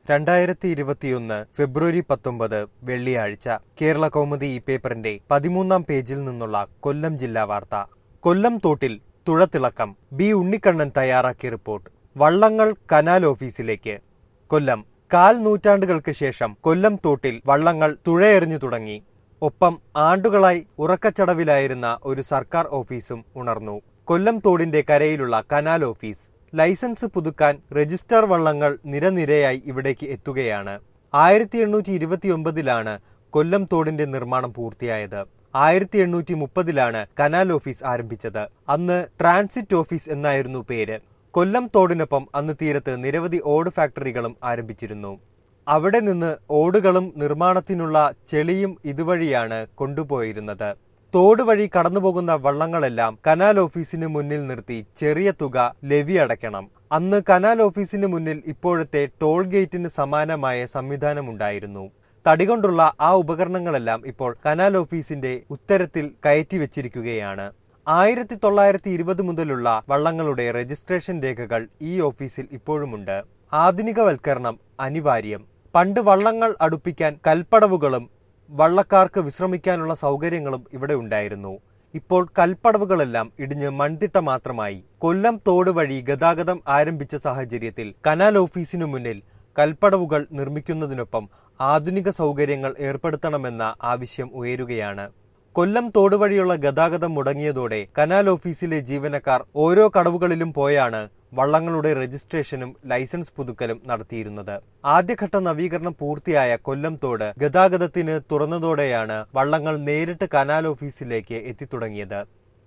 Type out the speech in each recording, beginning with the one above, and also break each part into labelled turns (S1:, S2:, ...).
S1: രണ്ടായിരത്തി ഇരുപത്തിയൊന്ന് ഫെബ്രുവരി പത്തൊമ്പത് വെള്ളിയാഴ്ച കേരള കൗമുദി ഈ പേപ്പറിന്റെ പതിമൂന്നാം പേജിൽ നിന്നുള്ള കൊല്ലം ജില്ലാ വാർത്ത കൊല്ലം തോട്ടിൽ തുഴത്തിളക്കം ബി ഉണ്ണിക്കണ്ണൻ തയ്യാറാക്കിയ റിപ്പോർട്ട് വള്ളങ്ങൾ കനാൽ ഓഫീസിലേക്ക് കൊല്ലം കാൽ നൂറ്റാണ്ടുകൾക്ക് ശേഷം കൊല്ലം തോട്ടിൽ വള്ളങ്ങൾ തുഴയെറിഞ്ഞു തുടങ്ങി ഒപ്പം ആണ്ടുകളായി ഉറക്കച്ചടവിലായിരുന്ന ഒരു സർക്കാർ ഓഫീസും ഉണർന്നു കൊല്ലം തോടിന്റെ കരയിലുള്ള കനാൽ ഓഫീസ് ലൈസൻസ് പുതുക്കാൻ രജിസ്റ്റർ വള്ളങ്ങൾ നിരനിരയായി ഇവിടേക്ക് എത്തുകയാണ് ആയിരത്തി എണ്ണൂറ്റി ഇരുപത്തിയൊമ്പതിലാണ് കൊല്ലം തോടിന്റെ നിർമ്മാണം പൂർത്തിയായത് ആയിരത്തി എണ്ണൂറ്റി മുപ്പതിലാണ് കനാൽ ഓഫീസ് ആരംഭിച്ചത് അന്ന് ട്രാൻസിറ്റ് ഓഫീസ് എന്നായിരുന്നു പേര് കൊല്ലം തോടിനൊപ്പം അന്ന് തീരത്ത് നിരവധി ഓട് ഫാക്ടറികളും ആരംഭിച്ചിരുന്നു അവിടെ നിന്ന് ഓടുകളും നിർമ്മാണത്തിനുള്ള ചെളിയും ഇതുവഴിയാണ് കൊണ്ടുപോയിരുന്നത് തോട് വഴി കടന്നുപോകുന്ന വള്ളങ്ങളെല്ലാം കനാൽ ഓഫീസിന് മുന്നിൽ നിർത്തി ചെറിയ തുക ലെവി അടയ്ക്കണം അന്ന് കനാൽ ഓഫീസിന് മുന്നിൽ ഇപ്പോഴത്തെ ടോൾ ഗേറ്റിന് സമാനമായ സംവിധാനമുണ്ടായിരുന്നു തടികൊണ്ടുള്ള ആ ഉപകരണങ്ങളെല്ലാം ഇപ്പോൾ കനാൽ ഓഫീസിന്റെ ഉത്തരത്തിൽ കയറ്റി വെച്ചിരിക്കുകയാണ് ആയിരത്തി തൊള്ളായിരത്തി ഇരുപത് മുതലുള്ള വള്ളങ്ങളുടെ രജിസ്ട്രേഷൻ രേഖകൾ ഈ ഓഫീസിൽ ഇപ്പോഴുമുണ്ട് ആധുനികവൽക്കരണം അനിവാര്യം പണ്ട് വള്ളങ്ങൾ അടുപ്പിക്കാൻ കൽപ്പടവുകളും വള്ളക്കാർക്ക് വിശ്രമിക്കാനുള്ള സൗകര്യങ്ങളും ഇവിടെ ഉണ്ടായിരുന്നു ഇപ്പോൾ കൽപ്പടവുകളെല്ലാം ഇടിഞ്ഞ് മൺതിട്ട മാത്രമായി കൊല്ലം തോട് വഴി ഗതാഗതം ആരംഭിച്ച സാഹചര്യത്തിൽ കനാൽ ഓഫീസിനു മുന്നിൽ കൽപ്പടവുകൾ നിർമ്മിക്കുന്നതിനൊപ്പം ആധുനിക സൗകര്യങ്ങൾ ഏർപ്പെടുത്തണമെന്ന ആവശ്യം ഉയരുകയാണ് കൊല്ലം തോട് വഴിയുള്ള ഗതാഗതം മുടങ്ങിയതോടെ കനാൽ ഓഫീസിലെ ജീവനക്കാർ ഓരോ കടവുകളിലും പോയാണ് വള്ളങ്ങളുടെ രജിസ്ട്രേഷനും ലൈസൻസ് പുതുക്കലും നടത്തിയിരുന്നത് ആദ്യഘട്ട നവീകരണം പൂർത്തിയായ കൊല്ലം തോട് ഗതാഗതത്തിന് തുറന്നതോടെയാണ് വള്ളങ്ങൾ നേരിട്ട് കനാൽ ഓഫീസിലേക്ക് എത്തിത്തുടങ്ങിയത്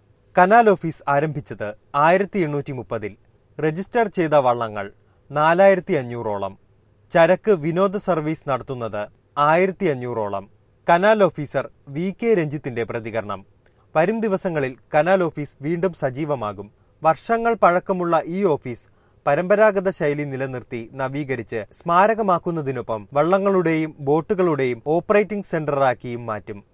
S1: കനാൽ ഓഫീസ് ആരംഭിച്ചത് ആയിരത്തി എണ്ണൂറ്റി മുപ്പതിൽ രജിസ്റ്റർ ചെയ്ത വള്ളങ്ങൾ നാലായിരത്തി അഞ്ഞൂറോളം ചരക്ക് വിനോദ സർവീസ് നടത്തുന്നത് ആയിരത്തി അഞ്ഞൂറോളം കനാൽ ഓഫീസർ വി കെ രഞ്ജിത്തിന്റെ പ്രതികരണം വരും ദിവസങ്ങളിൽ കനാൽ ഓഫീസ് വീണ്ടും സജീവമാകും വർഷങ്ങൾ പഴക്കമുള്ള ഈ ഓഫീസ് പരമ്പരാഗത ശൈലി നിലനിർത്തി നവീകരിച്ച് സ്മാരകമാക്കുന്നതിനൊപ്പം വള്ളങ്ങളുടെയും ബോട്ടുകളുടെയും ഓപ്പറേറ്റിംഗ് സെന്ററാക്കിയും മാറ്റും